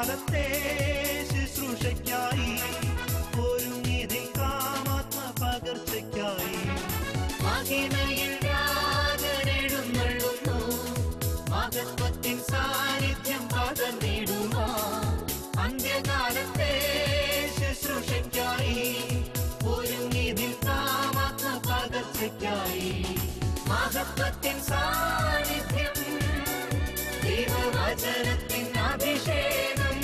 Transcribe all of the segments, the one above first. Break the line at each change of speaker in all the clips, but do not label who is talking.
അന്ത്യകാലത്തെ ശുശ്രൂഷയ്ക്കായി ഒരുങ്ങിതിൽ കാമാത്മ പകർച്ചയ്ക്കായി
മഹിമയിൽ രാജനെഴുന്നള്ളുന്നു മഹത്വത്തിൻ സാന്നിധ്യം പകർന്നിടുമോ അന്ത്യകാലത്തെ
ശുശ്രൂഷയ്ക്കായി
ഒരുങ്ങിതിൽ കാമാത്മ പകർച്ചയ്ക്കായി മഹത്വത്തിൻ സാന്നിധ്യം ദൈവവചനത്തിൻ അഭിഷേകം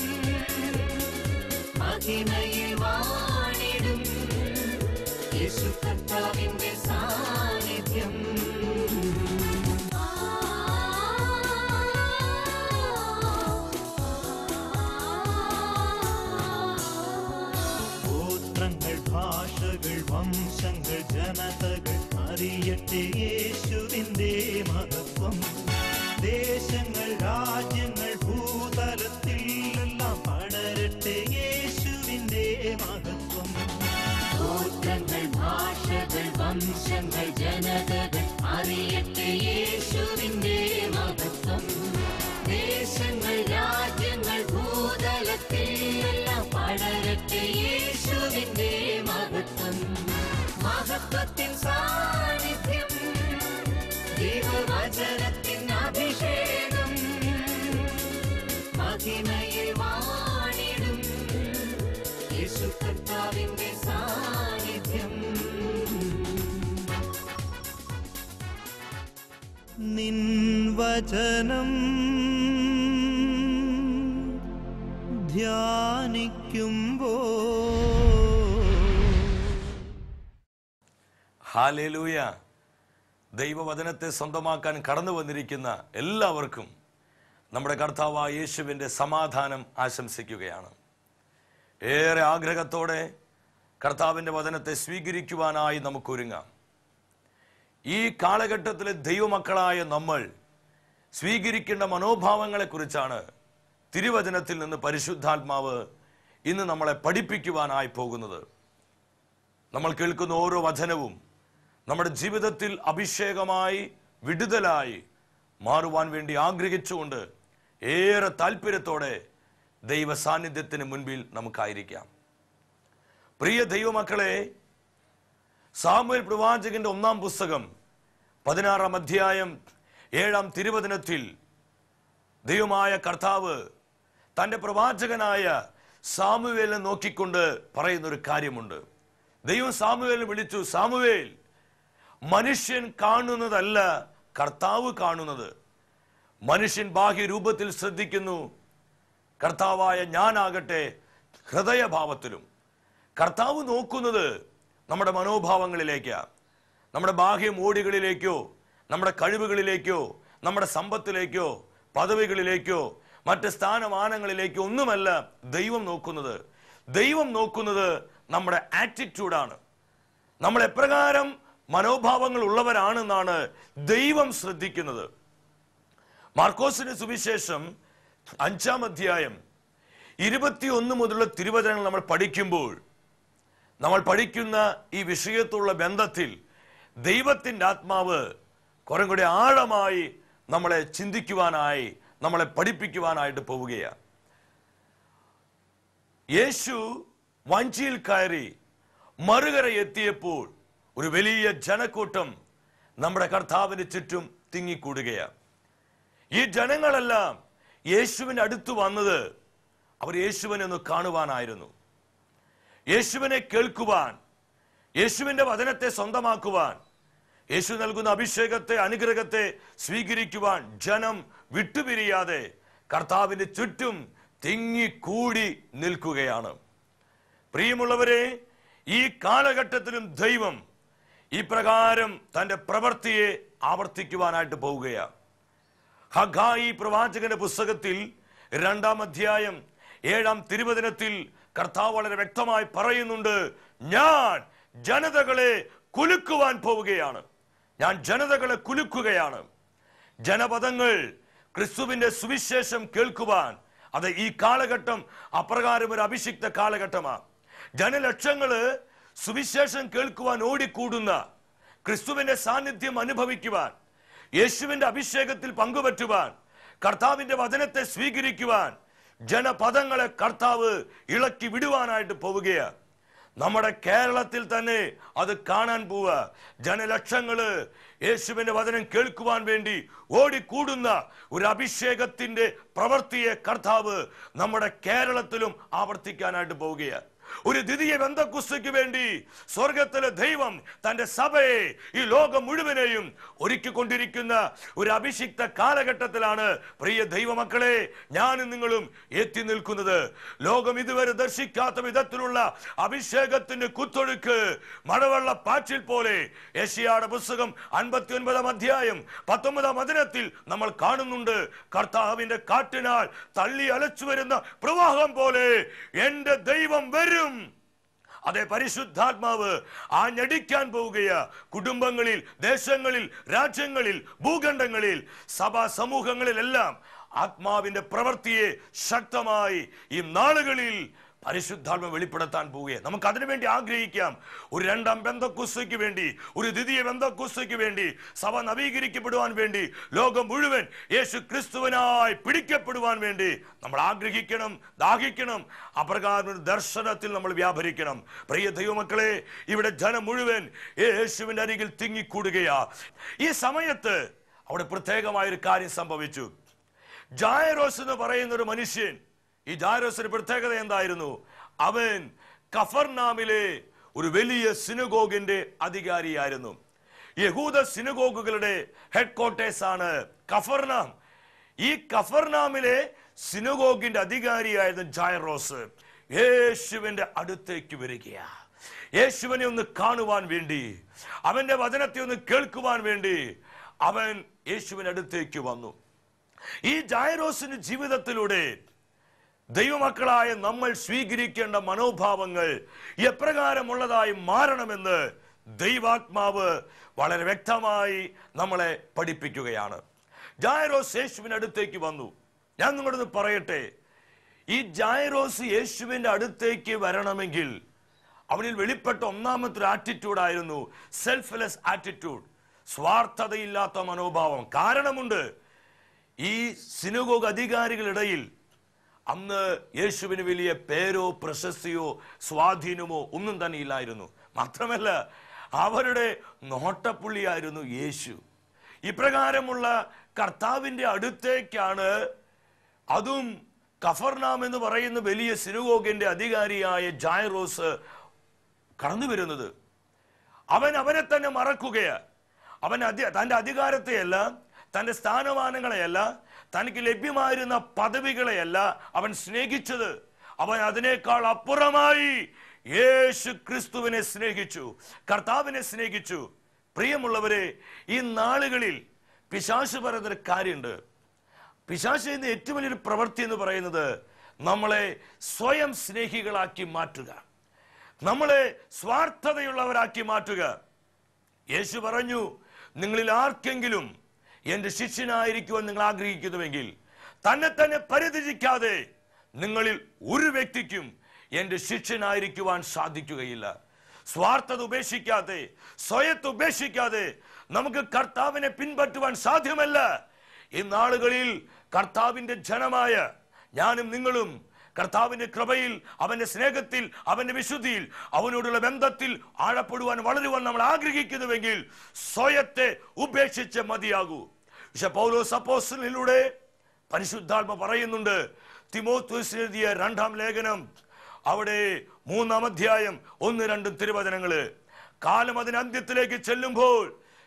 മഹിമയിൽ വാണിടും യേശു കർത്താവിന്റെ സാന്നിധ്യം
ഗോത്രങ്ങൾ ഭാഷകൾ വംശങ്ങൾ ജനതകൾ അറിയട്ടെ യേശുവിന്റെ മഹത്വം ദേശങ്ങൾ രാജ്യങ്ങൾ ഭൂതലത്തിൽ എല്ലാം പടരട്ടെ യേശുവിന്റെ മഹത്വം
ഗോത്രങ്ങൾ ഭാഷകൾ വംശങ്ങൾ ജനതകൾ അറിയട്ടെ യേശുവിന്റെ മഹത്വം ദേശങ്ങൾ രാജ്യങ്ങൾ ഭൂതലത്തിൽ എല്ലാം പടരട്ടെ യേശുവിന്റെ മഹത്വം മഹത്വത്തിൻ സാന്നിധ്യം ദൈവവചനത്തിൻ അഭിഷേകം മഹിമയിൽ വാണിടും യേശു കർത്താവിന്റെ സാന്നിധ്യം
നിൻ വചനം ധ്യാനിക്കുമ്പോ
ഹാലേലൂയ ദൈവവചനത്തെ സ്വന്തമാക്കാൻ കടന്നു വന്നിരിക്കുന്ന എല്ലാവർക്കും നമ്മുടെ കർത്താവായ യേശുവിൻ്റെ സമാധാനം ആശംസിക്കുകയാണ് ഏറെ ആഗ്രഹത്തോടെ കർത്താവിൻ്റെ വചനത്തെ സ്വീകരിക്കുവാനായി നമുക്കൊരുങ്ങാം ഈ കാലഘട്ടത്തിലെ ദൈവമക്കളായ നമ്മൾ സ്വീകരിക്കേണ്ട മനോഭാവങ്ങളെക്കുറിച്ചാണ് തിരുവചനത്തിൽ നിന്ന് പരിശുദ്ധാത്മാവ് ഇന്ന് നമ്മളെ പഠിപ്പിക്കുവാനായി പോകുന്നത് നമ്മൾ കേൾക്കുന്ന ഓരോ വചനവും നമ്മുടെ ജീവിതത്തിൽ അഭിഷേകമായി വിടുതലായി മാറുവാൻ വേണ്ടി ആഗ്രഹിച്ചുകൊണ്ട് ഏറെ താല്പര്യത്തോടെ ദൈവ സാന്നിധ്യത്തിന് മുൻപിൽ നമുക്കായിരിക്കാം പ്രിയ ദൈവമക്കളെ സാമുവേൽ പ്രവാചകന്റെ ഒന്നാം പുസ്തകം പതിനാറാം അധ്യായം ഏഴാം തിരുവചനത്തിൽ ദൈവമായ കർത്താവ് തൻ്റെ പ്രവാചകനായ സാമുവേലിനെ നോക്കിക്കൊണ്ട് പറയുന്ന ഒരു കാര്യമുണ്ട് ദൈവം സാമുവേലിനെ വിളിച്ചു സാമുവേൽ മനുഷ്യൻ കാണുന്നതല്ല കർത്താവ് കാണുന്നത് മനുഷ്യൻ ബാഹ്യരൂപത്തിൽ ശ്രദ്ധിക്കുന്നു കർത്താവായ ഞാനാകട്ടെ ഹൃദയഭാവത്തിലും കർത്താവ് നോക്കുന്നത് നമ്മുടെ മനോഭാവങ്ങളിലേക്കാണ് നമ്മുടെ ബാഹ്യ മോടികളിലേക്കോ നമ്മുടെ കഴിവുകളിലേക്കോ നമ്മുടെ സമ്പത്തിലേക്കോ പദവികളിലേക്കോ മറ്റ് സ്ഥാനമാനങ്ങളിലേക്കോ ഒന്നുമല്ല ദൈവം നോക്കുന്നത് ദൈവം നോക്കുന്നത് നമ്മുടെ ആറ്റിറ്റ്യൂഡാണ് നമ്മൾ എപ്രകാരം മനോഭാവങ്ങൾ ഉള്ളവരാണെന്നാണ് ദൈവം ശ്രദ്ധിക്കുന്നത് മാർക്കോസിന്റെ സുവിശേഷം അഞ്ചാം അധ്യായം ഇരുപത്തിയൊന്ന് മുതലുള്ള തിരുവചനങ്ങൾ നമ്മൾ പഠിക്കുമ്പോൾ നമ്മൾ പഠിക്കുന്ന ഈ വിഷയത്തുള്ള ബന്ധത്തിൽ ദൈവത്തിൻ്റെ ആത്മാവ് കുറെ കൂടി ആഴമായി നമ്മളെ ചിന്തിക്കുവാനായി നമ്മളെ പഠിപ്പിക്കുവാനായിട്ട് പോവുകയാണ് യേശു വഞ്ചിയിൽ കയറി മറുകര എത്തിയപ്പോൾ ഒരു വലിയ ജനക്കൂട്ടം നമ്മുടെ കർത്താവിന് ചുറ്റും തിങ്ങിക്കൂടുകയാണ് ഈ ജനങ്ങളെല്ലാം യേശുവിന് അടുത്ത് വന്നത് അവർ യേശുവിനെ ഒന്ന് കാണുവാനായിരുന്നു യേശുവിനെ കേൾക്കുവാൻ യേശുവിന്റെ വചനത്തെ സ്വന്തമാക്കുവാൻ യേശു നൽകുന്ന അഭിഷേകത്തെ അനുഗ്രഹത്തെ സ്വീകരിക്കുവാൻ ജനം വിട്ടുപിരിയാതെ കർത്താവിന്റെ ചുറ്റും തിങ്ങിക്കൂടി നിൽക്കുകയാണ് പ്രിയമുള്ളവരെ ഈ കാലഘട്ടത്തിലും ദൈവം ഈ പ്രകാരം തന്റെ പ്രവൃത്തിയെ ആവർത്തിക്കുവാനായിട്ട് പോവുകയാണ് ഹഗായി പ്രവാചകന്റെ പുസ്തകത്തിൽ രണ്ടാം അധ്യായം ഏഴാം തിരുവചനത്തിൽ കർത്താവ് വളരെ വ്യക്തമായി പറയുന്നുണ്ട് ഞാൻ ജനതകളെ കുലുക്കുവാൻ പോവുകയാണ് ഞാൻ ജനതകളെ കുലുക്കുകയാണ് ജനപദങ്ങൾ ക്രിസ്തുവിന്റെ സുവിശേഷം കേൾക്കുവാൻ അത് ഈ കാലഘട്ടം അപ്രകാരം ഒരു അഭിഷിക്ത കാലഘട്ടമാണ് ജനലക്ഷങ്ങള് സുവിശേഷം കേൾക്കുവാൻ ഓടിക്കൂടുന്ന ക്രിസ്തുവിന്റെ സാന്നിധ്യം അനുഭവിക്കുവാൻ യേശുവിന്റെ അഭിഷേകത്തിൽ പങ്കുപറ്റുവാൻ കർത്താവിന്റെ വചനത്തെ സ്വീകരിക്കുവാൻ ജനപദങ്ങളെ കർത്താവ് ഇളക്കി വിടുവാനായിട്ട് പോവുകയാണ് നമ്മുടെ കേരളത്തിൽ തന്നെ അത് കാണാൻ പോവുക ജനലക്ഷങ്ങള് യേശുവിന്റെ വചനം കേൾക്കുവാൻ വേണ്ടി ഓടിക്കൂടുന്ന ഒരു അഭിഷേകത്തിന്റെ പ്രവൃത്തിയെ കർത്താവ് നമ്മുടെ കേരളത്തിലും ആവർത്തിക്കാനായിട്ട് പോവുകയാണ് ഒരു ദ്വിതീയ ബന്ധക്കുസ്തയ്ക്ക് വേണ്ടി സ്വർഗത്തിലെ ദൈവം തന്റെ സഭയെ ഈ ലോകം മുഴുവനെയും ഒരുക്കിക്കൊണ്ടിരിക്കുന്ന ഒരു അഭിഷിക്ത കാലഘട്ടത്തിലാണ് പ്രിയ ദൈവമക്കളെ ഞാനും നിങ്ങളും എത്തി നിൽക്കുന്നത് ലോകം ഇതുവരെ ദർശിക്കാത്ത വിധത്തിലുള്ള അഭിഷേകത്തിന്റെ കുത്തൊഴുക്ക് മഴവെള്ള പാച്ചിൽ പോലെ ഏഷ്യായുടെ പുസ്തകം അൻപത്തി ഒൻപതാം അധ്യായം പത്തൊമ്പതാം വചനത്തിൽ നമ്മൾ കാണുന്നുണ്ട് കർത്താവിന്റെ കാറ്റിനാൽ തള്ളി അലച്ചു വരുന്ന പ്രവാഹം പോലെ എന്റെ ദൈവം വരും അതെ പരിശുദ്ധാത്മാവ് ആഞ്ഞടിക്കാൻ പോവുകയാ കുടുംബങ്ങളിൽ ദേശങ്ങളിൽ രാജ്യങ്ങളിൽ ഭൂഖണ്ഡങ്ങളിൽ സഭാ സമൂഹങ്ങളിലെല്ലാം ആത്മാവിന്റെ പ്രവൃത്തിയെ ശക്തമായി ഈ നാളുകളിൽ പരിശുദ്ധാത്മ വെളിപ്പെടുത്താൻ പോവുകയാണ് നമുക്ക് അതിനുവേണ്ടി ആഗ്രഹിക്കാം ഒരു രണ്ടാം ബന്ധക്കുസ്തയ്ക്ക് വേണ്ടി ഒരു ദ്വിതീയ ബന്ധക്കുസ്തയ്ക്ക് വേണ്ടി സഭ നവീകരിക്കപ്പെടുവാൻ വേണ്ടി ലോകം മുഴുവൻ യേശു ക്രിസ്തുവിനായി പിടിക്കപ്പെടുവാൻ വേണ്ടി നമ്മൾ ആഗ്രഹിക്കണം ദാഹിക്കണം അപ്രകാരം ഒരു ദർശനത്തിൽ നമ്മൾ വ്യാപരിക്കണം പ്രിയ ദൈവമക്കളെ ഇവിടെ ജനം മുഴുവൻ യേശുവിന്റെ അരികിൽ തിങ്ങിക്കൂടുകയാ ഈ സമയത്ത് അവിടെ പ്രത്യേകമായ ഒരു കാര്യം സംഭവിച്ചു ജായറോസ് എന്ന് പറയുന്ന ഒരു മനുഷ്യൻ ഈ ജായറോസിന്റെ പ്രത്യേകത എന്തായിരുന്നു അവൻ കഫർനാമിലെ ഒരു വലിയ സിനുഗോഗിന്റെ അധികാരിയായിരുന്നു യഹൂദ സിനുഗോഗുകളുടെ ഹെഡ് ക്വാർട്ടേഴ്സ് ആണ് കഫർനാം ഈ കഫർനാമിലെ സിനുഗോഗിന്റെ അധികാരിയായിരുന്നു ജായറോസ് യേശുവിന്റെ അടുത്തേക്ക് വരികയാ യേശുവിനെ ഒന്ന് കാണുവാൻ വേണ്ടി അവന്റെ വചനത്തെ ഒന്ന് കേൾക്കുവാൻ വേണ്ടി അവൻ യേശുവിന്റെ അടുത്തേക്ക് വന്നു ഈ ജായറോസിന്റെ ജീവിതത്തിലൂടെ ദൈവമക്കളായ നമ്മൾ സ്വീകരിക്കേണ്ട മനോഭാവങ്ങൾ എപ്രകാരമുള്ളതായി മാറണമെന്ന് ദൈവാത്മാവ് വളരെ വ്യക്തമായി നമ്മളെ പഠിപ്പിക്കുകയാണ് ജായറോസ് യേശുവിന്റെ അടുത്തേക്ക് വന്നു ഞാൻ നിങ്ങളോട് പറയട്ടെ ഈ ജായറോസ് യേശുവിന്റെ അടുത്തേക്ക് വരണമെങ്കിൽ അവനിൽ വെളിപ്പെട്ട ഒന്നാമത്തെ ഒരു ആറ്റിറ്റ്യൂഡ് ആയിരുന്നു സെൽഫ്ലെസ് ആറ്റിറ്റ്യൂഡ് സ്വാർത്ഥതയില്ലാത്ത മനോഭാവം കാരണമുണ്ട് ഈ സിനുഗോഗ് അധികാരികളിടയിൽ അന്ന് യേശുവിന് വലിയ പേരോ പ്രശസ്തിയോ സ്വാധീനമോ ഒന്നും തന്നെ ഇല്ലായിരുന്നു മാത്രമല്ല അവരുടെ നോട്ടപ്പുള്ളിയായിരുന്നു യേശു ഇപ്രകാരമുള്ള കർത്താവിന്റെ അടുത്തേക്കാണ് അതും കഫർനാം എന്ന് പറയുന്ന വലിയ സിനുഗോഗിന്റെ അധികാരിയായ ജായറോസ് കടന്നു വരുന്നത് അവൻ അവനെ തന്നെ മറക്കുകയാ അവൻ അധി തന്റെ അധികാരത്തെയല്ല തന്റെ സ്ഥാനമാനങ്ങളെയല്ല തനിക്ക് ലഭ്യമായിരുന്ന പദവികളെയല്ല അവൻ സ്നേഹിച്ചത് അവൻ അതിനേക്കാൾ അപ്പുറമായി യേശു ക്രിസ്തുവിനെ സ്നേഹിച്ചു കർത്താവിനെ സ്നേഹിച്ചു പ്രിയമുള്ളവരെ ഈ നാളുകളിൽ പിശാശ് പറയുന്നൊരു കാര്യമുണ്ട് പിശാശ് ചെയ്യുന്ന ഏറ്റവും വലിയൊരു പ്രവൃത്തി എന്ന് പറയുന്നത് നമ്മളെ സ്വയം സ്നേഹികളാക്കി മാറ്റുക നമ്മളെ സ്വാർത്ഥതയുള്ളവരാക്കി മാറ്റുക യേശു പറഞ്ഞു നിങ്ങളിൽ ആർക്കെങ്കിലും എന്റെ ശിഷ്യനായിരിക്കുവാൻ നിങ്ങൾ ആഗ്രഹിക്കുന്നുവെങ്കിൽ തന്നെ തന്നെ പരിത്യജിക്കാതെ നിങ്ങളിൽ ഒരു വ്യക്തിക്കും എന്റെ ശിഷ്യനായിരിക്കുവാൻ സാധിക്കുകയില്ല സ്വാർത്ഥത ഉപേക്ഷിക്കാതെ സ്വയത്ത് ഉപേക്ഷിക്കാതെ നമുക്ക് കർത്താവിനെ പിൻപറ്റുവാൻ സാധ്യമല്ല ഈ നാളുകളിൽ കർത്താവിന്റെ ജനമായ ഞാനും നിങ്ങളും കർത്താവിന്റെ കൃപയിൽ അവന്റെ സ്നേഹത്തിൽ അവന്റെ വിശുദ്ധിയിൽ അവനോടുള്ള ബന്ധത്തിൽ ആഴപ്പെടുവാൻ വളരുവാൻ നമ്മൾ ആഗ്രഹിക്കുന്നുവെങ്കിൽ സ്വയത്തെ ഉപേക്ഷിച്ച് മതിയാകൂ പക്ഷെ പൗലോസ് അപ്പോസ്റ്റലിലൂടെ പരിശുദ്ധാത്മ പറയുന്നുണ്ട് തിമോത്തൂസിന് എഴുതിയ രണ്ടാം ലേഖനം അവിടെ മൂന്നാം അധ്യായം ഒന്ന് രണ്ടും തിരുവചനങ്ങള് കാലം അതിന് അന്ത്യത്തിലേക്ക് ചെല്ലുമ്പോൾ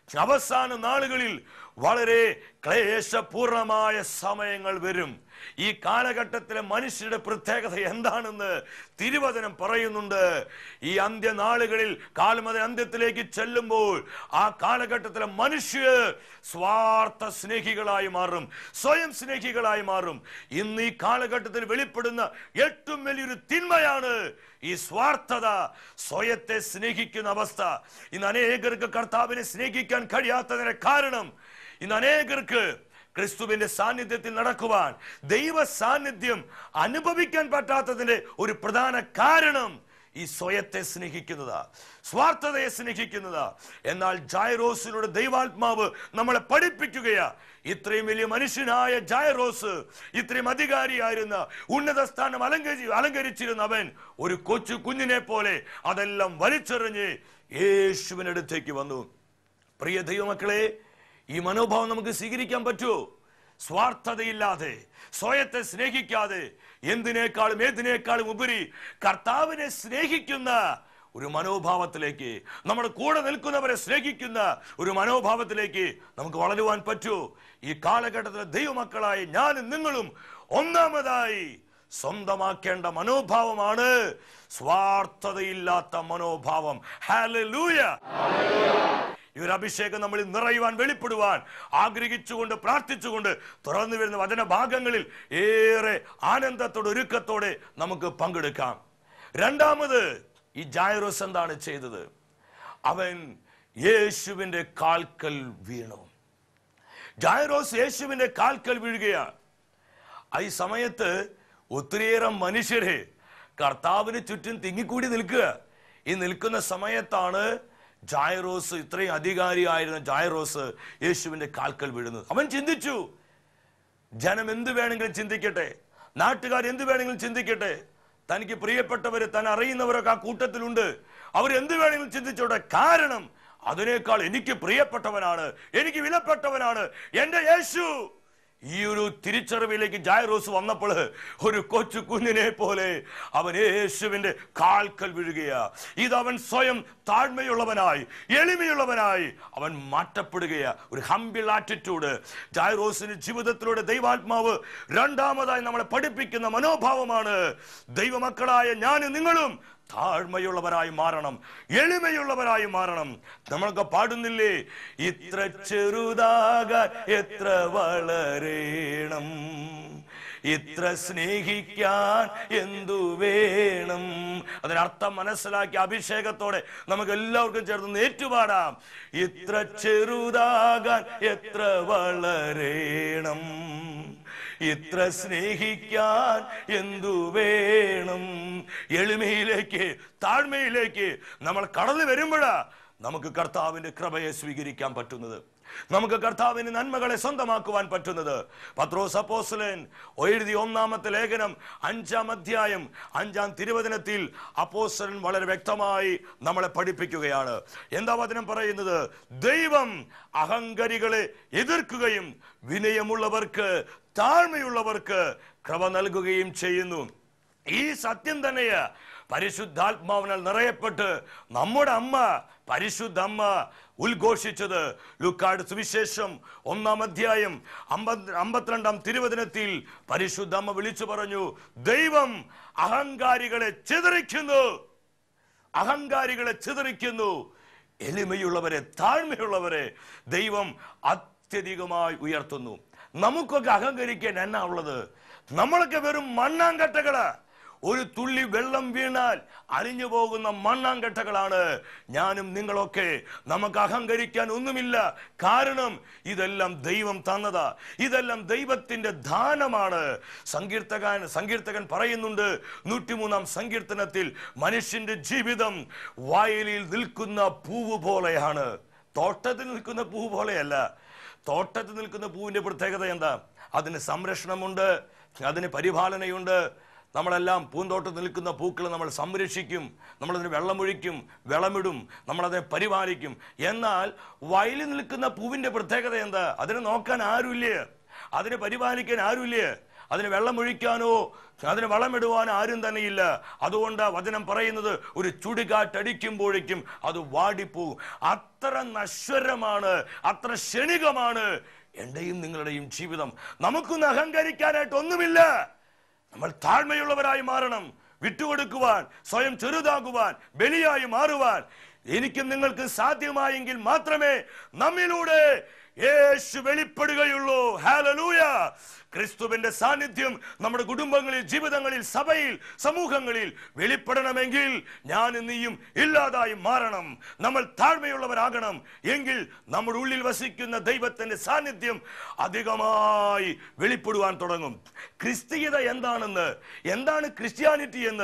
അവസാന നാളുകളിൽ വളരെ ക്ലേശപൂർണമായ സമയങ്ങൾ വരും ഈ കാലഘട്ടത്തിലെ മനുഷ്യരുടെ പ്രത്യേകത എന്താണെന്ന് തിരുവചനം പറയുന്നുണ്ട് ഈ അന്ത്യനാളുകളിൽ കാലം അതിന് അന്ത്യത്തിലേക്ക് ചെല്ലുമ്പോൾ ആ കാലഘട്ടത്തിലെ മനുഷ്യർ സ്വാർത്ഥ സ്നേഹികളായി മാറും സ്വയം സ്നേഹികളായി മാറും ഇന്ന് ഈ കാലഘട്ടത്തിൽ വെളിപ്പെടുന്ന ഏറ്റവും വലിയൊരു തിന്മയാണ് ഈ സ്വാർത്ഥത സ്വയത്തെ സ്നേഹിക്കുന്ന അവസ്ഥ ഇന്ന് അനേകർക്ക് കർത്താവിനെ സ്നേഹിക്കാൻ കഴിയാത്തതിന് കാരണം ഇന്ന് അനേകർക്ക് ക്രിസ്തുവിന്റെ സാന്നിധ്യത്തിൽ നടക്കുവാൻ ദൈവ സാന്നിധ്യം അനുഭവിക്കാൻ പറ്റാത്തതിന്റെ ഒരു പ്രധാന കാരണം ഈ സ്വയത്തെ സ്നേഹിക്കുന്നതാ സ്വാർത്ഥതയെ സ്നേഹിക്കുന്നതാ എന്നാൽ ജായറോസിലൂടെ ദൈവാത്മാവ് നമ്മളെ പഠിപ്പിക്കുകയാ ഇത്രയും വലിയ മനുഷ്യനായ ജായറോസ് ഇത്രയും അധികാരിയായിരുന്ന ഉന്നത സ്ഥാനം അലങ്കരി അലങ്കരിച്ചിരുന്ന അവൻ ഒരു കൊച്ചു കുഞ്ഞിനെ പോലെ അതെല്ലാം വലിച്ചെറിഞ്ഞ് യേശുവിനടുത്തേക്ക് വന്നു പ്രിയ ദൈവമക്കളെ ഈ മനോഭാവം നമുക്ക് സ്വീകരിക്കാൻ പറ്റുമോ സ്വാർത്ഥതയില്ലാതെ സ്വയത്തെ സ്നേഹിക്കാതെ എന്തിനേക്കാളും ഏതിനേക്കാളും ഉപരി കർത്താവിനെ സ്നേഹിക്കുന്ന ഒരു മനോഭാവത്തിലേക്ക് നമ്മുടെ കൂടെ നിൽക്കുന്നവരെ സ്നേഹിക്കുന്ന ഒരു മനോഭാവത്തിലേക്ക് നമുക്ക് വളരുവാൻ പറ്റൂ ഈ കാലഘട്ടത്തിലെ ദൈവമക്കളായ ഞാനും നിങ്ങളും ഒന്നാമതായി സ്വന്തമാക്കേണ്ട മനോഭാവമാണ് സ്വാർത്ഥതയില്ലാത്ത മനോഭാവം ഹാലലൂയ ഈ ഒരു അഭിഷേകം നമ്മളിൽ നിറയുവാൻ വെളിപ്പെടുവാൻ ആഗ്രഹിച്ചുകൊണ്ട് പ്രാർത്ഥിച്ചുകൊണ്ട് തുറന്നു വരുന്ന വചനഭാഗങ്ങളിൽ ഏറെ ആനന്ദത്തോടെ ഒരുക്കത്തോടെ നമുക്ക് പങ്കെടുക്കാം രണ്ടാമത് ഈ ജായറോസ് എന്താണ് ചെയ്തത് അവൻ യേശുവിന്റെ കാൽക്കൽ വീണു ജായറോസ് യേശുവിന്റെ കാൽക്കൽ വീഴുകയാണ് ആ ഈ സമയത്ത് ഒത്തിരിയേറെ മനുഷ്യരെ കർത്താവിന് ചുറ്റും തിങ്ങിക്കൂടി നിൽക്കുക ഈ നിൽക്കുന്ന സമയത്താണ് ജായറോസ് ഇത്രയും അധികാരിയായിരുന്ന ജായറോസ് യേശുവിന്റെ കാൽക്കൽ വീഴുന്നത് അവൻ ചിന്തിച്ചു ജനം എന്ത് വേണമെങ്കിലും ചിന്തിക്കട്ടെ നാട്ടുകാർ എന്ത് വേണമെങ്കിലും ചിന്തിക്കട്ടെ തനിക്ക് പ്രിയപ്പെട്ടവര് താൻ അറിയുന്നവരൊക്കെ ആ കൂട്ടത്തിലുണ്ട് അവർ എന്ത് വേണമെങ്കിലും ചിന്തിച്ചോട്ടെ കാരണം അതിനേക്കാൾ എനിക്ക് പ്രിയപ്പെട്ടവനാണ് എനിക്ക് വിലപ്പെട്ടവനാണ് എന്റെ യേശു ഈ ഒരു തിരിച്ചറിവിലേക്ക് ജായറോസ് വന്നപ്പോൾ ഒരു കൊച്ചു കുഞ്ഞിനെ പോലെ അവൻ യേശുവിന്റെ കാൽക്കൽ വീഴുകയാ ഇത് അവൻ സ്വയം താഴ്മയുള്ളവനായി എളിമയുള്ളവനായി അവൻ മാറ്റപ്പെടുകയാ ഒരു ഹംബിൾ ആറ്റിറ്റ്യൂഡ് ജായറോസിന് ജീവിതത്തിലൂടെ ദൈവാത്മാവ് രണ്ടാമതായി നമ്മളെ പഠിപ്പിക്കുന്ന മനോഭാവമാണ് ദൈവമക്കളായ ഞാനും നിങ്ങളും താഴ്മയുള്ളവരായി മാറണം എളിമയുള്ളവരായി മാറണം നമ്മളൊക്കെ പാടുന്നില്ലേ ഇത്ര ചെറുതാകാൻ എത്ര വളരേണം ഇത്ര സ്നേഹിക്കാൻ എന്തു വേണം അതിനർത്ഥം മനസ്സിലാക്കി അഭിഷേകത്തോടെ നമുക്ക് എല്ലാവർക്കും ചേർന്ന് ഏറ്റുപാടാം ഇത്ര ചെറുതാകാൻ എത്ര വളരേണം ഇത്ര സ്നേഹിക്കാൻ എന്തു വേണം എളിമയിലേക്ക് താഴ്മയിലേക്ക് നമ്മൾ കടന്നു വരുമ്പോഴാ നമുക്ക് കർത്താവിന്റെ കൃപയെ സ്വീകരിക്കാൻ പറ്റുന്നത് നമുക്ക് കർത്താവിന് നന്മകളെ സ്വന്തമാക്കുവാൻ പറ്റുന്നത് പത്രോസ് അപ്പോസ്തലൻ എഴുതിയ ഒന്നാമത്തെ ലേഖനം അഞ്ചാം അധ്യായം അഞ്ചാം തിരുവചനത്തിൽ അപ്പോസ്തലൻ വളരെ വ്യക്തമായി നമ്മളെ പഠിപ്പിക്കുകയാണ് എന്താ വചനം പറയുന്നത് ദൈവം അഹങ്കരികളെ എതിർക്കുകയും വിനയമുള്ളവർക്ക് താഴ്മയുള്ളവർക്ക് കൃപ നൽകുകയും ചെയ്യുന്നു ഈ സത്യം തന്നെയാ പരിശുദ്ധാത്മാവിനാൽ നിറയപ്പെട്ട് നമ്മുടെ അമ്മ പരിശുദ്ധ അമ്മ ഉദ്ഘോഷിച്ചത് ലുക്കാട് സുവിശേഷം ഒന്നാം അധ്യായം അമ്പത് അമ്പത്തിരണ്ടാം തിരുവചനത്തിൽ പരിശുദ്ധ അമ്മ വിളിച്ചു പറഞ്ഞു ദൈവം അഹങ്കാരികളെ ചിതറിക്കുന്നു അഹങ്കാരികളെ ചിതറിക്കുന്നു എളിമയുള്ളവരെ താഴ്മയുള്ളവരെ ദൈവം അത്യധികമായി ഉയർത്തുന്നു നമുക്കൊക്കെ അഹങ്കരിക്കാൻ എന്നാ ഉള്ളത് നമ്മളൊക്കെ വെറും മണ്ണാങ്കട്ടകള് ഒരു തുള്ളി വെള്ളം വീണാൽ അലിഞ്ഞു പോകുന്ന മണ്ണാങ്കട്ടകളാണ് ഞാനും നിങ്ങളൊക്കെ നമുക്ക് അഹങ്കരിക്കാൻ ഒന്നുമില്ല കാരണം ഇതെല്ലാം ദൈവം തന്നതാ ഇതെല്ലാം ദൈവത്തിന്റെ ദാനമാണ് സങ്കീർത്തകൻ സങ്കീർത്തകൻ പറയുന്നുണ്ട് നൂറ്റിമൂന്നാം സങ്കീർത്തനത്തിൽ മനുഷ്യന്റെ ജീവിതം വയലിൽ നിൽക്കുന്ന പൂവ് പോലെയാണ് തോട്ടത്തിൽ നിൽക്കുന്ന പൂവ് പോലെയല്ല തോട്ടത്തിൽ നിൽക്കുന്ന പൂവിന്റെ പ്രത്യേകത എന്താ അതിന് സംരക്ഷണമുണ്ട് അതിന് പരിപാലനയുണ്ട് നമ്മളെല്ലാം പൂന്തോട്ടത്തിൽ നിൽക്കുന്ന പൂക്കൾ നമ്മൾ സംരക്ഷിക്കും നമ്മളതിന് വെള്ളമൊഴിക്കും വിളമിടും നമ്മളതിനെ പരിപാലിക്കും എന്നാൽ വയലിൽ നിൽക്കുന്ന പൂവിന്റെ പ്രത്യേകത എന്താ അതിനെ നോക്കാൻ ആരുമില്ലേ അതിനെ പരിപാലിക്കാൻ ആരുമില്ലേ അതിന് വെള്ളമൊഴിക്കാനോ അതിന് വളമിടുവാനോ ആരും തന്നെയില്ല അതുകൊണ്ട് വചനം പറയുന്നത് ഒരു ചുടുകാറ്റടിക്കുമ്പോഴേക്കും അത് വാടിപ്പോവും അത്ര നശ്വരമാണ് അത്ര ക്ഷണികമാണ് എന്റെയും നിങ്ങളുടെയും ജീവിതം നമുക്കൊന്ന് അഹങ്കരിക്കാനായിട്ട് ഒന്നുമില്ല നമ്മൾ താഴ്മയുള്ളവരായി മാറണം വിട്ടുകൊടുക്കുവാൻ സ്വയം ചെറുതാകുവാൻ ബലിയായി മാറുവാൻ എനിക്കും നിങ്ങൾക്ക് സാധ്യമായെങ്കിൽ മാത്രമേ നമ്മിലൂടെ യേശു വെളിപ്പെടുകയുള്ളൂ ഹാലലൂയ ക്രിസ്തുവിന്റെ സാന്നിധ്യം നമ്മുടെ കുടുംബങ്ങളിൽ ജീവിതങ്ങളിൽ സഭയിൽ സമൂഹങ്ങളിൽ വെളിപ്പെടണമെങ്കിൽ ഞാൻ നീയും ഇല്ലാതായി മാറണം നമ്മൾ താഴ്മയുള്ളവരാകണം എങ്കിൽ നമ്മുടെ ഉള്ളിൽ വസിക്കുന്ന ദൈവത്തിന്റെ സാന്നിധ്യം അധികമായി വെളിപ്പെടുവാൻ തുടങ്ങും ക്രിസ്തീയത എന്താണെന്ന് എന്താണ് ക്രിസ്ത്യാനിറ്റി എന്ന്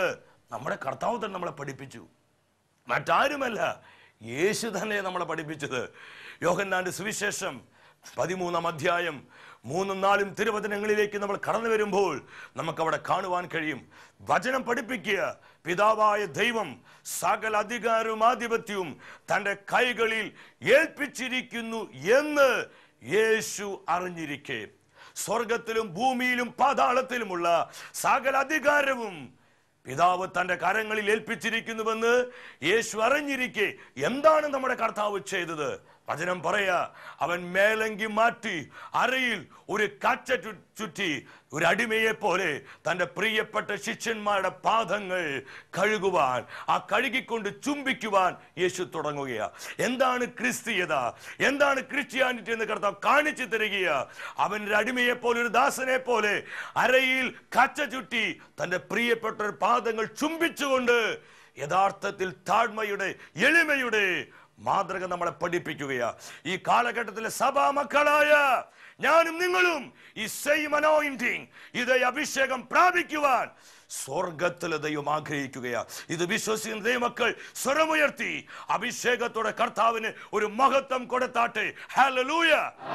നമ്മുടെ കർത്താവ് തന്നെ നമ്മളെ പഠിപ്പിച്ചു മറ്റാരുമല്ല യേശു തന്നെ നമ്മളെ പഠിപ്പിച്ചത് യോഹന്നാന്റെ സുവിശേഷം പതിമൂന്നാം അധ്യായം മൂന്നും നാലും തിരുവചനങ്ങളിലേക്ക് നമ്മൾ കടന്നു വരുമ്പോൾ നമുക്ക് അവിടെ കാണുവാൻ കഴിയും വചനം പഠിപ്പിക്കുക പിതാവായ ദൈവം സകല അധികാരവും ആധിപത്യവും തന്റെ കൈകളിൽ ഏൽപ്പിച്ചിരിക്കുന്നു എന്ന് യേശു അറിഞ്ഞിരിക്കെ സ്വർഗത്തിലും ഭൂമിയിലും പാതാളത്തിലുമുള്ള സകല അധികാരവും പിതാവ് തന്റെ കരങ്ങളിൽ ഏൽപ്പിച്ചിരിക്കുന്നുവെന്ന് യേശു അറിഞ്ഞിരിക്കെ എന്താണ് നമ്മുടെ കർത്താവ് ചെയ്തത് വചനം പറയാ അവൻ മേലങ്കി മാറ്റി അരയിൽ ഒരു കച്ച ചു- ചുറ്റി ഒരു അടിമയെ പോലെ തന്റെ പ്രിയപ്പെട്ട ശിഷ്യന്മാരുടെ പാദങ്ങൾ കഴുകുവാൻ ആ കഴുകിക്കൊണ്ട് ചുംബിക്കുവാൻ യേശു തുടങ്ങുകയാ എന്താണ് ക്രിസ്തീയത എന്താണ് ക്രിസ്ത്യാനിറ്റി എന്ന് കർത്താവ് കാണിച്ചു തരികയ അവൻ ഒരു അടിമയെ പോലെ ഒരു ദാസനെ പോലെ അരയിൽ കച്ച ചുറ്റി തന്റെ പ്രിയപ്പെട്ട ഒരു പാദങ്ങൾ ചുംബിച്ചുകൊണ്ട് യഥാർത്ഥത്തിൽ താഴ്മയുടെ എളിമയുടെ മാതൃക നമ്മളെ പഠിപ്പിക്കുകയാ ഈ കാലഘട്ടത്തിലെ സഭാ മക്കളായ ഞാനും നിങ്ങളും ഈ സെയിം അനോയിന്റിങ് ഇതേ അഭിഷേകം പ്രാപിക്കുവാൻ സ്വർഗത്തിലെ ദൈവം ആഗ്രഹിക്കുകയാ ഇത് വിശ്വസിക്കുന്ന ദൈവമക്കൾ സ്വരമുയർത്തി അഭിഷേകത്തോടെ കർത്താവിന് ഒരു മഹത്വം കൊടുത്താട്ടെ ഹല്ലേലൂയ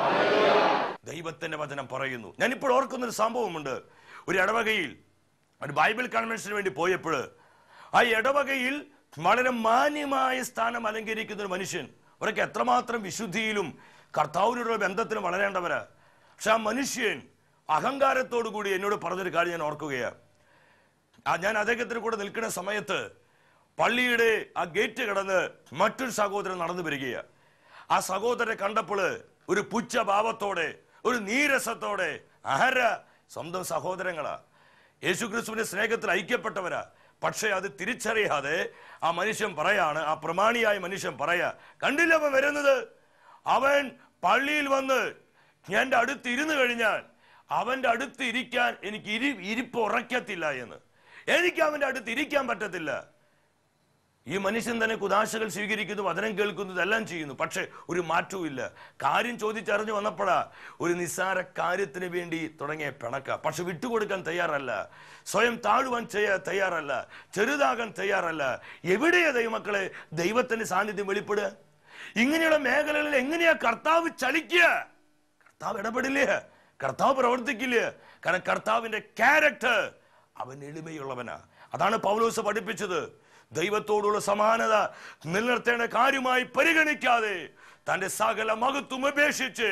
ദൈവത്തിന്റെ വചനം പറയുന്നു ഞാനിപ്പോൾ ഓർക്കുന്ന ഒരു സംഭവമുണ്ട് ഒരു ഇടവകയിൽ ഒരു ബൈബിൾ കൺവെൻഷന് വേണ്ടി പോയപ്പോൾ ആ ഇടവകയിൽ വളരെ മാന്യമായ സ്ഥാനം അലങ്കരിക്കുന്ന ഒരു മനുഷ്യൻ അവരൊക്കെ എത്രമാത്രം വിശുദ്ധിയിലും കർത്താവിനോടുള്ള ബന്ധത്തിലും വളരേണ്ടവരാ പക്ഷെ ആ മനുഷ്യൻ അഹങ്കാരത്തോടു കൂടി എന്നോട് പറഞ്ഞൊരു കാര്യം ഞാൻ ഓർക്കുകയാണ് ആ ഞാൻ അദ്ദേഹത്തിന് കൂടെ നിൽക്കുന്ന സമയത്ത് പള്ളിയുടെ ആ ഗേറ്റ് കടന്ന് മറ്റൊരു സഹോദരൻ നടന്നു വരികയാണ് ആ സഹോദരനെ കണ്ടപ്പോൾ ഒരു പുച്ഛ ഭാവത്തോടെ ഒരു നീരസത്തോടെ ആര സ്വന്തം സഹോദരങ്ങളാ യേശുക്രിസ്തുവിന്റെ സ്നേഹത്തിൽ ഐക്യപ്പെട്ടവരാ പക്ഷേ അത് തിരിച്ചറിയാതെ ആ മനുഷ്യൻ പറയാണ് ആ പ്രമാണിയായ മനുഷ്യൻ പറയാ കണ്ടില്ല അവൻ വരുന്നത് അവൻ പള്ളിയിൽ വന്ന് എന്റെ അടുത്ത് ഇരുന്ന് കഴിഞ്ഞാൽ അവന്റെ അടുത്ത് ഇരിക്കാൻ എനിക്ക് ഇരി ഇരിപ്പ് ഉറക്കത്തില്ല എന്ന് എനിക്ക് അവന്റെ അടുത്ത് ഇരിക്കാൻ പറ്റത്തില്ല ഈ മനുഷ്യൻ തന്നെ കുതാശകൾ സ്വീകരിക്കുന്നു വചനം കേൾക്കുന്നു ഇതെല്ലാം ചെയ്യുന്നു പക്ഷെ ഒരു മാറ്റവും ഇല്ല കാര്യം ചോദിച്ചറിഞ്ഞു വന്നപ്പോഴാ ഒരു നിസ്സാര കാര്യത്തിന് വേണ്ടി തുടങ്ങിയ പിണക്ക പക്ഷെ വിട്ടുകൊടുക്കാൻ തയ്യാറല്ല സ്വയം താഴുവാൻ ചെയ്യാ തയ്യാറല്ല ചെറുതാകാൻ തയ്യാറല്ല എവിടെയാ ദൈവമക്കളെ ദൈവത്തിന്റെ സാന്നിധ്യം വെളിപ്പെടുക ഇങ്ങനെയുള്ള മേഖലകളിൽ എങ്ങനെയാ കർത്താവ് ചലിക്കുക കർത്താവ് ഇടപെടില്ലേ കർത്താവ് പ്രവർത്തിക്കില്ലേ കാരണം കർത്താവിന്റെ ക്യാരക്ടർ അവൻ എളിമയുള്ളവനാ അതാണ് പൗലോസ് പഠിപ്പിച്ചത് ദൈവത്തോടുള്ള സമാനത നിലനിർത്തേണ്ട കാര്യമായി പരിഗണിക്കാതെ തന്റെ സകല മഹത്വം ഉപേക്ഷിച്ച്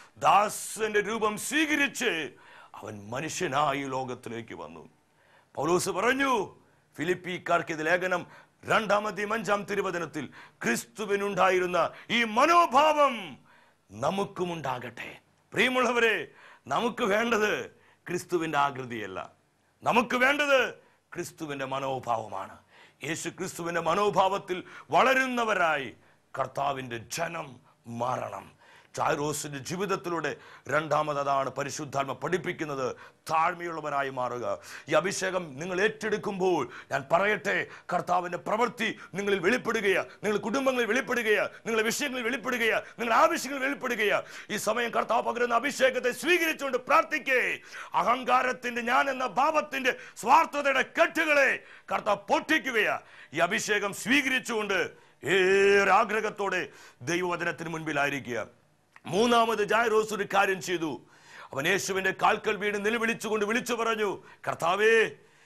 ദാസന്റെ രൂപം സ്വീകരിച്ച് അവൻ മനുഷ്യനായി ലോകത്തിലേക്ക് വന്നു പൗലോസ് പറഞ്ഞു ഫിലിപ്പിക്കാർക്ക് ഇത് ലേഖനം രണ്ടാമത്തെയും അഞ്ചാം തിരുവചനത്തിൽ ക്രിസ്തുവിനുണ്ടായിരുന്ന ഈ മനോഭാവം നമുക്കും ഉണ്ടാകട്ടെ പ്രിയമുള്ളവരെ നമുക്ക് വേണ്ടത് ക്രിസ്തുവിന്റെ ആകൃതിയല്ല നമുക്ക് വേണ്ടത് ക്രിസ്തുവിന്റെ മനോഭാവമാണ് യേശു ക്രിസ്തുവിന്റെ മനോഭാവത്തിൽ വളരുന്നവരായി കർത്താവിന്റെ ജനം മാറണം ചാരോസിന്റെ ജീവിതത്തിലൂടെ രണ്ടാമത് അതാണ് പരിശുദ്ധാത്മ പഠിപ്പിക്കുന്നത് താഴ്മയുള്ളവരായി മാറുക ഈ അഭിഷേകം നിങ്ങൾ ഏറ്റെടുക്കുമ്പോൾ ഞാൻ പറയട്ടെ കർത്താവിന്റെ പ്രവൃത്തി നിങ്ങളിൽ വെളിപ്പെടുകയാ നിങ്ങൾ കുടുംബങ്ങളിൽ വെളിപ്പെടുകയാ നിങ്ങളുടെ വിഷയങ്ങളിൽ വെളിപ്പെടുകയാ നിങ്ങളുടെ ആവശ്യങ്ങൾ വെളിപ്പെടുകയാ ഈ സമയം കർത്താവ് പകരുന്ന അഭിഷേകത്തെ സ്വീകരിച്ചുകൊണ്ട് പ്രാർത്ഥിക്കേ അഹങ്കാരത്തിന്റെ ഞാൻ എന്ന ഭാവത്തിന്റെ സ്വാർത്ഥതയുടെ കെട്ടുകളെ കർത്താവ് പൊട്ടിക്കുകയാ ഈ അഭിഷേകം സ്വീകരിച്ചുകൊണ്ട് ഏറെ ആഗ്രഹത്തോടെ ദൈവവചനത്തിന് മുൻപിലായിരിക്കുക മൂന്നാമത് ജായറോസ് ഒരു കാര്യം ചെയ്തു അവൻ യേശുവിന്റെ കാൽക്കൽ വീണ് നിലവിളിച്ചുകൊണ്ട് വിളിച്ചു പറഞ്ഞു കർത്താവേ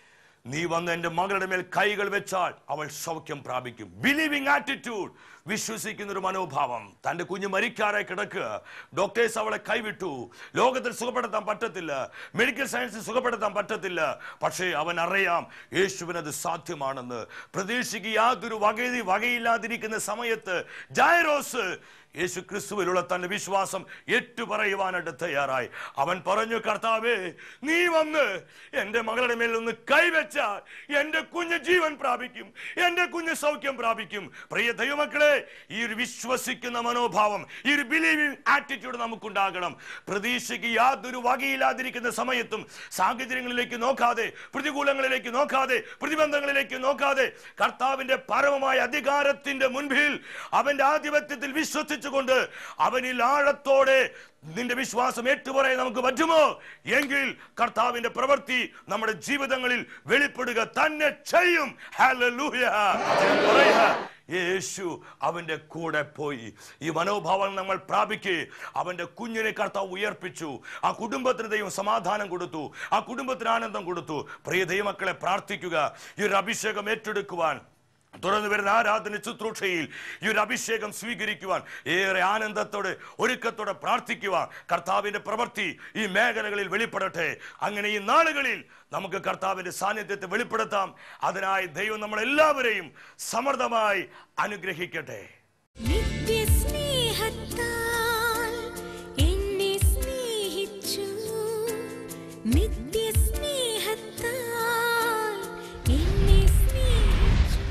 നീ വന്ന് എന്റെ മകളുടെ മേൽ കൈകൾ വെച്ചാൽ അവൾ സൗഖ്യം പ്രാപിക്കും ബിലീവിംഗ് ആറ്റിറ്റ്യൂഡ് വിശ്വസിക്കുന്ന ഒരു മനോഭാവം തന്റെ കുഞ്ഞ് മരിക്കാറായി കിടക്കുക ഡോക്ടേഴ്സ് അവളെ കൈവിട്ടു ലോകത്തിൽ സുഖപ്പെടുത്താൻ പറ്റത്തില്ല മെഡിക്കൽ സയൻസിൽ സുഖപ്പെടുത്താൻ പറ്റത്തില്ല പക്ഷേ അവൻ അറിയാം യേശുവിനത് സാധ്യമാണെന്ന് പ്രതീക്ഷയ്ക്ക് യാതൊരു വകയി വകയില്ലാതിരിക്കുന്ന സമയത്ത് ജയറോസ് യേശു ക്രിസ്തുവിലുള്ള തന്റെ വിശ്വാസം ഏറ്റുപറയുവാനായിട്ട് തയ്യാറായി അവൻ പറഞ്ഞു കർത്താവേ നീ വന്ന് എന്റെ മകളുടെ മേൽ ഒന്ന് കൈവച്ചാൽ എന്റെ കുഞ്ഞ് ജീവൻ പ്രാപിക്കും എന്റെ കുഞ്ഞ് സൗഖ്യം പ്രാപിക്കും പ്രിയ ദൈവമക്കളെ ഈ ഒരു വിശ്വസിക്കുന്ന മനോഭാവം ഈ ഒരു ബിലീവിംഗ് ആറ്റിറ്റ്യൂഡ് നമുക്കുണ്ടാകണം പ്രതീക്ഷയ്ക്ക് യാതൊരു വകയില്ലാതിരിക്കുന്ന സമയത്തും സാഹചര്യങ്ങളിലേക്ക് നോക്കാതെ പ്രതികൂലങ്ങളിലേക്ക് നോക്കാതെ പ്രതിബന്ധങ്ങളിലേക്ക് നോക്കാതെ കർത്താവിന്റെ പരമമായ അധികാരത്തിന്റെ മുൻപിൽ അവന്റെ ആധിപത്യത്തിൽ വിശ്വസിച്ച് വിശ്വസിച്ചുകൊണ്ട് അവനിൽ ആഴത്തോടെ നിന്റെ വിശ്വാസം ഏറ്റുപറയാൻ നമുക്ക് പറ്റുമോ എങ്കിൽ കർത്താവിന്റെ പ്രവൃത്തി നമ്മുടെ ജീവിതങ്ങളിൽ വെളിപ്പെടുക തന്നെ ചെയ്യും ഹല്ലേലൂയ. ഞാൻ പറയുക, യേശു അവന്റെ കൂടെ പോയി ഈ മനോഭാവം നമ്മൾ പ്രാപിക്കുക അവന്റെ കുഞ്ഞിനെ കർത്താവ് ഉയർപ്പിച്ചു ആ കുടുംബത്തിന് ദൈവം സമാധാനം കൊടുത്തു ആ കുടുംബത്തിന് ആനന്ദം കൊടുത്തു പ്രിയ ദൈവമക്കളെ പ്രാർത്ഥിക്കുക ഈ ഒരു അഭിഷേകം ഏറ്റെടുക്കുവാൻ തുറന്നു വരുന്ന ആരാധന ശുശ്രൂഷയിൽ ഈ ഒരു അഭിഷേകം സ്വീകരിക്കുവാൻ ഏറെ ആനന്ദത്തോടെ ഒരുക്കത്തോടെ പ്രാർത്ഥിക്കുവാൻ കർത്താവിന്റെ പ്രവൃത്തി ഈ മേഖലകളിൽ വെളിപ്പെടട്ടെ അങ്ങനെ ഈ നാളുകളിൽ നമുക്ക് കർത്താവിന്റെ സാന്നിധ്യത്തെ വെളിപ്പെടുത്താം അതിനായി ദൈവം നമ്മളെല്ലാവരെയും സമൃദ്ധമായി അനുഗ്രഹിക്കട്ടെ
നിത്യസ്നേഹത്താൽ എന്നെ സ്നേഹിച്ചു നിത്യസ്നേഹത്താൽ എന്നെ സ്നേഹിച്ചു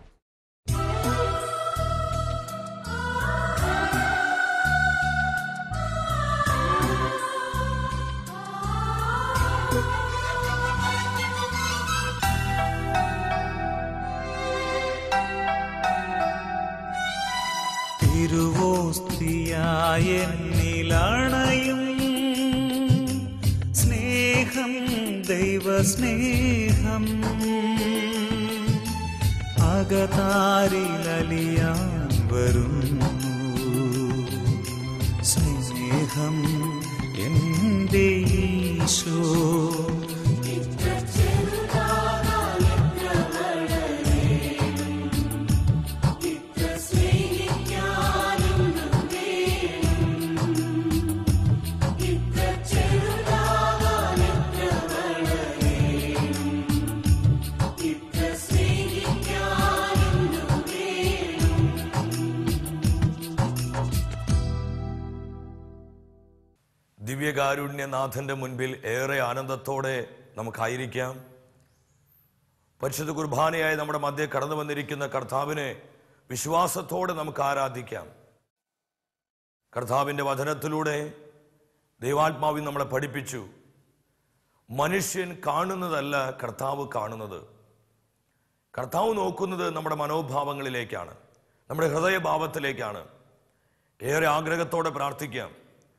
തിരുവോസ്തിയായ എന്നിലണയും സ്നേഹം ദൈവസ്നേഹം അകതാരിലലിയാൻ വരുന്നു സ്നേഹം എൻ്റെ ഈശോ
ദിവ്യകാരുണ്യനാഥന്റെ മുൻപിൽ ഏറെ ആനന്ദത്തോടെ നമുക്കായിരിക്കാം പരിശുദ്ധ കുർബാനയായി നമ്മുടെ മധ്യ കടന്നു വന്നിരിക്കുന്ന കർത്താവിനെ വിശ്വാസത്തോടെ നമുക്ക് ആരാധിക്കാം കർത്താവിന്റെ വചനത്തിലൂടെ ദൈവാത്മാവിൽ നമ്മളെ പഠിപ്പിച്ചു മനുഷ്യൻ കാണുന്നതല്ല കർത്താവ് കാണുന്നത് കർത്താവ് നോക്കുന്നത് നമ്മുടെ മനോഭാവങ്ങളിലേക്കാണ് നമ്മുടെ ഹൃദയഭാവത്തിലേക്കാണ് ഏറെ ആഗ്രഹത്തോടെ പ്രാർത്ഥിക്കാം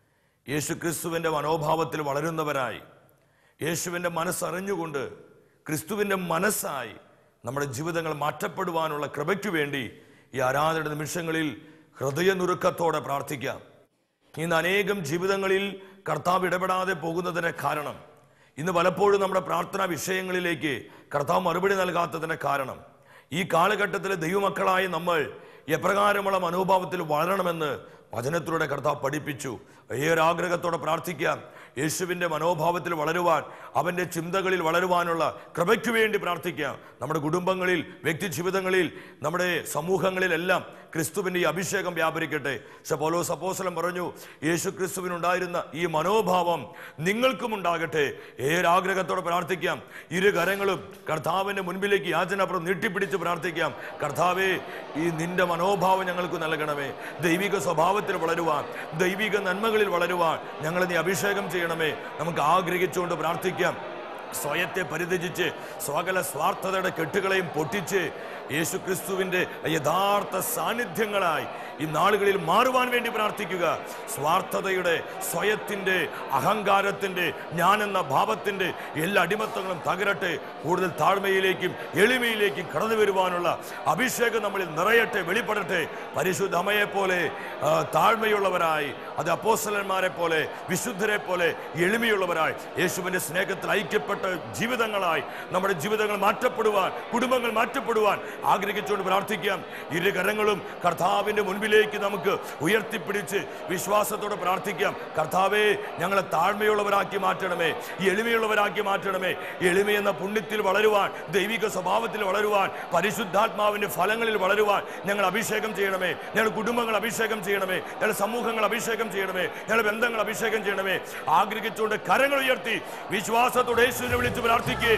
യേശു ക്രിസ്തുവിൻ്റെ മനോഭാവത്തിൽ വളരുന്നവരായി യേശുവിൻ്റെ മനസ്സറിഞ്ഞുകൊണ്ട് ക്രിസ്തുവിൻ്റെ മനസ്സായി നമ്മുടെ ജീവിതങ്ങൾ മാറ്റപ്പെടുവാനുള്ള കൃപയ്ക്കു വേണ്ടി ഈ ആരാധന നിമിഷങ്ങളിൽ ഹൃദയനുറുക്കത്തോടെ പ്രാർത്ഥിക്കാം ഇന്ന് അനേകം ജീവിതങ്ങളിൽ കർത്താവ് ഇടപെടാതെ പോകുന്നതിന് കാരണം ഇന്ന് പലപ്പോഴും നമ്മുടെ പ്രാർത്ഥനാ വിഷയങ്ങളിലേക്ക് കർത്താവ് മറുപടി നൽകാത്തതിന് കാരണം ഈ കാലഘട്ടത്തിലെ ദൈവമക്കളായ നമ്മൾ എപ്രകാരമുള്ള മനോഭാവത്തിൽ വളരണമെന്ന് വചനത്തിലൂടെ കർത്താവ് പഠിപ്പിച്ചു ഏറെ ആഗ്രഹത്തോടെ പ്രാർത്ഥിക്കാം യേശുവിൻ്റെ മനോഭാവത്തിൽ വളരുവാൻ അവൻ്റെ ചിന്തകളിൽ വളരുവാനുള്ള കൃപയ്ക്ക് വേണ്ടി പ്രാർത്ഥിക്കാം നമ്മുടെ കുടുംബങ്ങളിൽ വ്യക്തി ജീവിതങ്ങളിൽ നമ്മുടെ സമൂഹങ്ങളിലെല്ലാം ക്രിസ്തുവിൻ്റെ ഈ അഭിഷേകം വ്യാപരിക്കട്ടെ പൗലോ സപ്പോസലം പറഞ്ഞു യേശു ക്രിസ്തുവിനുണ്ടായിരുന്ന ഈ മനോഭാവം നിങ്ങൾക്കും ഉണ്ടാകട്ടെ ഏറെ ആഗ്രഹത്തോടെ പ്രാർത്ഥിക്കാം ഇരു കരങ്ങളും കർത്താവിൻ്റെ മുൻപിലേക്ക് യാചനപ്പുറം നീട്ടിപ്പിടിച്ച് പ്രാർത്ഥിക്കാം കർത്താവേ ഈ നിന്റെ മനോഭാവം ഞങ്ങൾക്ക് നൽകണമേ ദൈവിക സ്വഭാവത്തിൽ വളരുവാൻ ദൈവിക നന്മകളിൽ വളരുവാൻ ഞങ്ങളെ നീ അഭിഷേകം ചെയ്യണമേ നമുക്ക് ആഗ്രഹിച്ചുകൊണ്ട് പ്രാർത്ഥിക്കാം സ്വയത്തെ പരിത്യജിച്ച് സ്വകല സ്വാർത്ഥതയുടെ കെട്ടുകളെയും പൊട്ടിച്ച് യേശു ക്രിസ്തുവിൻ്റെ യഥാർത്ഥ സാന്നിധ്യങ്ങളായി ഈ നാളുകളിൽ മാറുവാൻ വേണ്ടി പ്രാർത്ഥിക്കുക സ്വാർത്ഥതയുടെ സ്വയത്തിൻ്റെ അഹങ്കാരത്തിൻ്റെ ഞാനെന്ന ഭാവത്തിൻ്റെ എല്ലാ അടിമത്തങ്ങളും തകരട്ടെ കൂടുതൽ താഴ്മയിലേക്കും എളിമയിലേക്കും കടന്നു വരുവാനുള്ള അഭിഷേകം നമ്മളിൽ നിറയട്ടെ വെളിപ്പെടട്ടെ പരിശുദ്ധ അമ്മയെ പോലെ ആ, താഴ്മയുള്ളവരായി അത് അപ്പോസ്തലന്മാരെ പോലെ വിശുദ്ധരെ പോലെ എളിമയുള്ളവരായി യേശുവിന്റെ സ്നേഹത്തിൽ ഐക്യപ്പെട്ട ജീവിതങ്ങളായി നമ്മുടെ ജീവിതങ്ങൾ മാറ്റപ്പെടുവാൻ കുടുംബങ്ങൾ മാറ്റപ്പെടുവാൻ ആഗ്രഹിച്ചുകൊണ്ട് പ്രാർത്ഥിക്കാം ഇരു കരങ്ങളും കർത്താവിന്റെ മുൻപിലേക്ക് നമുക്ക് ഉയർത്തിപ്പിടിച്ച് വിശ്വാസത്തോടെ പ്രാർത്ഥിക്കാം കർത്താവേ ഞങ്ങളെ താഴ്മയുള്ളവരാക്കി മാറ്റണമേ എളിമയുള്ളവരാക്കി മാറ്റണമേ എളിമ എന്ന പുണ്യത്തിൽ വളരുവാൻ ദൈവിക സ്വഭാവത്തിൽ വളരുവാൻ പരിശുദ്ധാത്മാവിന്റെ ഫലങ്ങളിൽ വളരുവാൻ ഞങ്ങൾ അഭിഷേകം ചെയ്യണമേ ഞങ്ങളുടെ കുടുംബങ്ങൾ അഭിഷേകം ചെയ്യണമേ ഞങ്ങളുടെ സമൂഹങ്ങൾ അഭിഷേകം ചെയ്യണമേ ഞങ്ങളുടെ ബന്ധങ്ങൾ അഭിഷേകം ചെയ്യണമേ ആഗ്രഹിച്ചുകൊണ്ട് കരങ്ങൾ ഉയർത്തി വിശ്വാസത്തോടെ യേശുവിനെ വിളിച്ച് പ്രാർത്ഥിക്കേ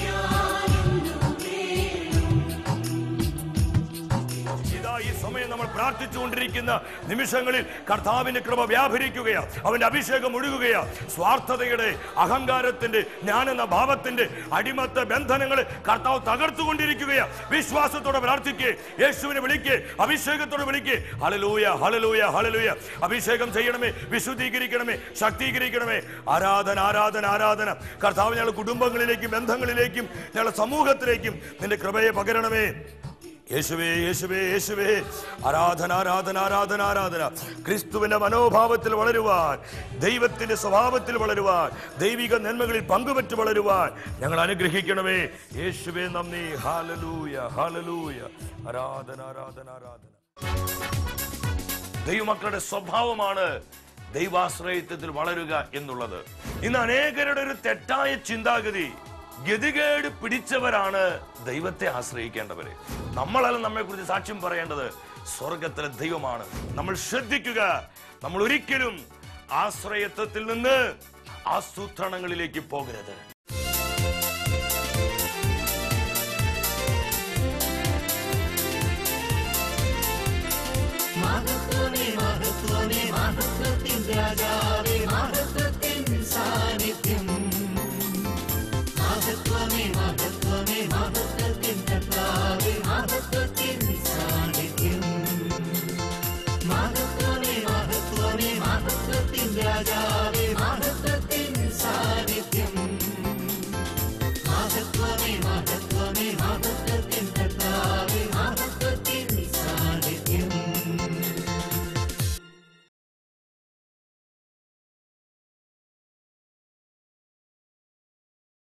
ഇതാ ഈ സമയം നമ്മൾ പ്രാർത്ഥിച്ചുകൊണ്ടിരിക്കുന്ന നിമിഷങ്ങളിൽ കർത്താവിന്റെ കൃപ വ്യാപരിക്കുകയാ അവന്റെ അഭിഷേകം ഒഴുകുകയാ സ്വാർത്ഥതയുടെ അഹങ്കാരത്തിന്റെ ഞാനെന്ന ഭാവത്തിന്റെ അടിമത്ത ബന്ധനങ്ങൾ കർത്താവ് തകർത്തുകൊണ്ടിരിക്കുകയാ വിശ്വാസത്തോടെ പ്രാർത്ഥിക്കേ യേശുവിനെ വിളിക്കേ അഭിഷേകത്തോടെ വിളിക്കേ ഹലലൂയ ഹലലൂയ ഹലലൂയ അഭിഷേകം ചെയ്യണമേ വിശുദ്ധീകരിക്കണമേ ശക്തീകരിക്കണമേ ആരാധന ആരാധന ആരാധന കർത്താവ് ഞങ്ങളുടെ കുടുംബങ്ങളിലേക്കും ബന്ധങ്ങളിലേക്കും ഞങ്ങളുടെ സമൂഹത്തിലേക്കും നിന്റെ കൃപയെ പകരണമേ യേശുവേ യേശുവേ യേശുവേ ആരാധന ആരാധന ആരാധന ആരാധന ക്രിസ്തുവിന്റെ മനോഭാവത്തിൽ വളരുവാൻ ദൈവത്തിന്റെ സ്വഭാവത്തിൽ വളരുവാൻ ദൈവിക നന്മകളിൽ പങ്കുപറ്റ് വളരുവാൻ ഞങ്ങൾ അനുഗ്രഹിക്കണമേ യേശുവേ നന്ദി ഹാലലൂയ ഹാലലൂയ ആരാധന ആരാധന ആരാധന ദൈവമക്കളുടെ സ്വഭാവമാണ് ദൈവാശ്രയത്വത്തിൽ വളരുക എന്നുള്ളത് ഇന്ന് അനേകരുടെ ഒരു തെറ്റായ ചിന്താഗതി ഗതികേട് പിടിച്ചവരാണ് ദൈവത്തെ ആശ്രയിക്കേണ്ടവര് നമ്മളല്ല നമ്മെ കുറിച്ച് സാക്ഷ്യം പറയേണ്ടത് സ്വർഗത്തിലെ ദൈവമാണ് നമ്മൾ ശ്രദ്ധിക്കുക നമ്മൾ ഒരിക്കലും ആശ്രയത്വത്തിൽ നിന്ന് ആസൂത്രണങ്ങളിലേക്ക് പോകരുത്